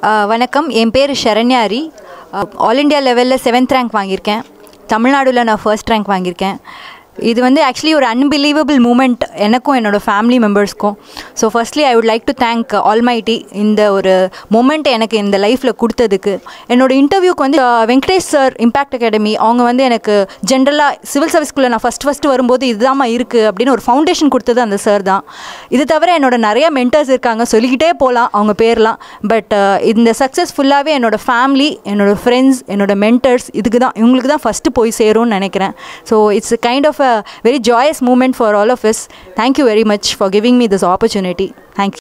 அஹ், வணக்கம் என் பேர் ஷரண்யாரி ஆல் இண்டியா லெவலில் செவன்த் ரேங்க் வாங்கியிருக்கேன் தமிழ்நாடுல நான் ஃபர்ஸ்ட் ரேங்க் வாங்கியிருக்கேன் இது வந்து ஆக்சுவலி ஒரு அன்பிலீவபிள் மூமெண்ட் எனக்கும் என்னோட ஃபேமிலி மெம்பர்ஸ்க்கும் so firstly I would like to thank almighty இந்த ஒரு மூமெண்ட் எனக்கு இந்த லைஃப்பில் கொடுத்ததுக்கு என்னோட இன்டர்வியூக்கு வந்து அஹ், வெங்கடேஷ் சார் இம்பாக்ட் அகாடமி அவங்க வந்து எனக்கு ஜென்ரலாக சிவில் சர்வீஸ்குள்ளே நான் ஃபஸ்ட் ஃபஸ்ட்டு வரும்போது இதுதாம்மா இருக்குது அப்படின்னு ஒரு ஃபவுண்டேஷன் கொடுத்தது அந்த சார் தான் இது தவிர என்னோட நிறைய மென்டர்ஸ் இருக்காங்க சொல்லிக்கிட்டே போகலாம் அவங்க பேர்லாம் பட் இந்த சக்ஸஸ் ஃபுல்லாகவே என்னோட ஃபேமிலி என்னோட ஃப்ரெண்ட்ஸ் என்னோட மென்டர்ஸ் இதுக்கு தான் இவங்களுக்கு தான் ஃபஸ்ட்டு போய் சேரும்னு நினைக்கிறேன் so it's kind of a very joyous moment for all of us thank you very much for giving me this opportunity thank you